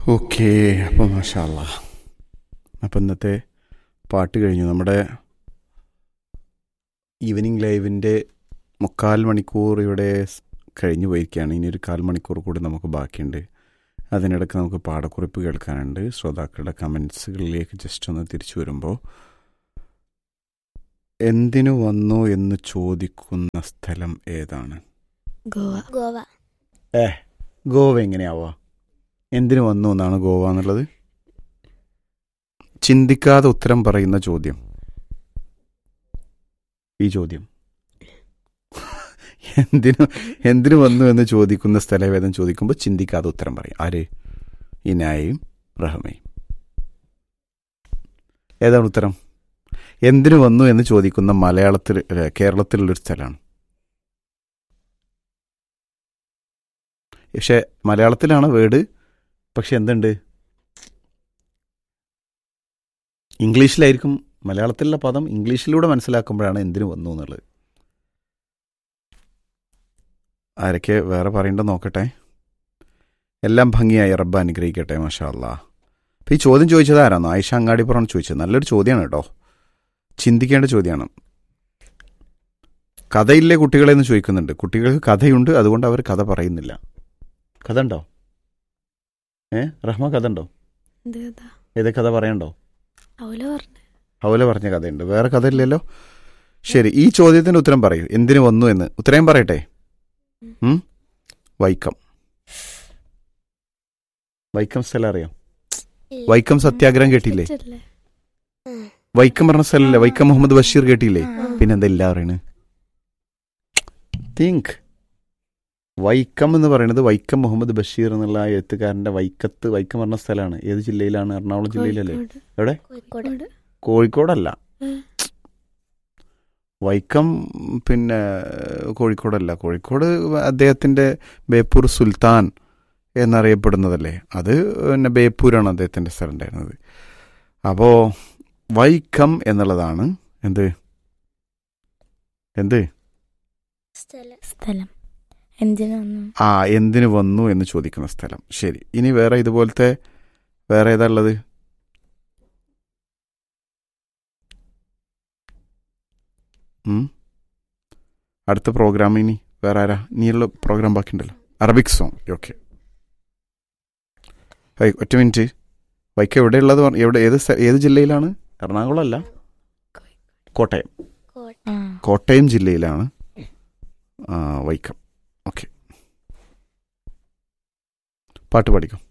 Okay അപ്പം മാഷാല്ല അപ്പം ഇന്നത്തെ പാട്ട് കഴിഞ്ഞു നമ്മുടെ ഈവനിങ് ലൈവിൻ്റെ മുക്കാൽ മണിക്കൂർ ഇവിടെ സ് കഴിഞ്ഞു പോയിരിക്കുകയാണ് ഇനി ഒരു കാൽ മണിക്കൂർ കൂടി നമുക്ക് ബാക്കിയുണ്ട് അതിനിടയ്ക്ക് നമുക്ക് പാടക്കുറിപ്പ് കേൾക്കാനുണ്ട് ശ്രോതാക്കളുടെ കമൻസുകളിലേക്ക് ജസ്റ്റ് ഒന്ന് തിരിച്ചു വരുമ്പോൾ എന്തിനു വന്നു എന്ന് ചോദിക്കുന്ന സ്ഥലം ഏതാണ് ഗോവ ഗോവ ഏ ഗോവ എങ്ങനെയാവാ എന്തിനു വന്നു എന്നാണ് ഗോവ എന്നുള്ളത് ചിന്തിക്കാതെ ഉത്തരം പറയുന്ന ചോദ്യം ഈ ചോദ്യം എന്തിനു എന്തിനു വന്നു എന്ന് ചോദിക്കുന്ന സ്ഥലവേദം ചോദിക്കുമ്പോൾ ചിന്തിക്കാതെ ഉത്തരം പറയും ആര് ഇനായും റഹമയും ഏതാണ് ഉത്തരം എന്തിനു വന്നു എന്ന് ചോദിക്കുന്ന മലയാളത്തിൽ അല്ല, കേരളത്തിലുള്ളൊരു സ്ഥലമാണ് പക്ഷെ മലയാളത്തിലാണ് വേർഡ് പക്ഷെ എന്തുണ്ട് ഇംഗ്ലീഷിലായിരിക്കും മലയാളത്തിലുള്ള പദം ഇംഗ്ലീഷിലൂടെ മനസ്സിലാക്കുമ്പോഴാണ് എന്തിനു വന്നു എന്നുള്ളത് ആരൊക്കെ വേറെ പറയേണ്ടത് നോക്കട്ടെ എല്ലാം ഭംഗിയായി റബ്ബ് അനുഗ്രഹിക്കട്ടെ മാഷാ അല്ലാ അപ്പം ഈ ചോദ്യം ചോദിച്ചത് ആരാന്നോ ആയിഷ അങ്ങാടിപ്പുറമാണ് ചോദിച്ചത് നല്ലൊരു ചോദ്യമാണ് കേട്ടോ ചിന്തിക്കേണ്ട ചോദ്യമാണ് കഥയില്ലേ കുട്ടികളെ എന്ന് ചോദിക്കുന്നുണ്ട് കുട്ടികൾക്ക് കഥയുണ്ട് അതുകൊണ്ട് അവർ കഥ പറയുന്നില്ല കഥ ഉണ്ടോ ഏ റഹ്മ കഥ ഉണ്ടോ എന്ത് കഥ ഏത് കഥ പറയണ്ടോ അവല പറഞ്ഞു അവലെ പറഞ്ഞ കഥയുണ്ട് വേറെ കഥയില്ലല്ലോ ശരി ഈ ചോദ്യത്തിന് ഉത്തരം പറയൂ എന്തിനു വന്നു എന്ന് ഉത്തരം പറയട്ടെ ഉം? വൈക്കം വൈക്കം സ്ഥലം അറിയാം വൈക്കം സത്യാഗ്രഹം കേട്ടില്ലേ തെറ്റല്ലേ? വൈക്കം പറഞ്ഞ സ്ഥലല്ലേ വൈക്കം മുഹമ്മദ് ബഷീർ കേട്ടില്ലേ ആ. പിന്നെന്താ ഇല്ല പറയണ് തിങ്ക് വൈക്കം എന്ന് പറയുന്നത് വൈക്കം മുഹമ്മദ് ബഷീർ എന്നുള്ള ആ എഴുത്തുകാരന്റെ വൈക്കത്ത് വൈക്കം പറഞ്ഞ സ്ഥലമാണ് ഏത് ജില്ലയിലാണ് എറണാകുളം ജില്ലയിലല്ലേ കോഴിക്കോട്. എവിടെ കോഴിക്കോട് കോഴിക്കോട്. കോഴിക്കോടല്ല ഉം. വൈക്കം പിന്നെ കോഴിക്കോടല്ല കോഴിക്കോട് അദ്ദേഹത്തിന്റെ ബേപ്പൂർ സുൽത്താൻ എന്നറിയപ്പെടുന്നതല്ലേ അത് പിന്നെ ബേപ്പൂരാണ് അദ്ദേഹത്തിന്റെ സ്ഥലം ഉണ്ടായിരുന്നത് അപ്പോൾ വൈക്കം എന്നുള്ളതാണ് എന്ത് എന്ത് സ്ഥലം സ്ഥലം എന്തിനു വന്നു ആ എന്തിനു വന്നു എന്ന് ചോദിക്കുന്ന സ്ഥലം ശരി ഇനി വേറെ ഇതുപോലത്തെ വേറെ ഏതാ ഉള്ളത് ഉം? അടുത്ത പ്രോഗ്രാം ഇനി വേറെ ആരാ നീയുള്ള പ്രോഗ്രാം ബാക്കിയുണ്ടല്ലോ അറബിക് സോങ് ഓക്കെ ഒറ്റ മിനിറ്റ് വൈക്കം എവിടെയുള്ളത് പറ- എവിടെ ഏത് സ്ഥ- ഏത് ജില്ലയിലാണ് എറണാകുളം അല്ല കോട്ടയം കോട്ട ആ കോട്ടയം ജില്ലയിലാണ് ആ, വൈക്കം ഓക്കെ പാട്ട് പാടിക്കും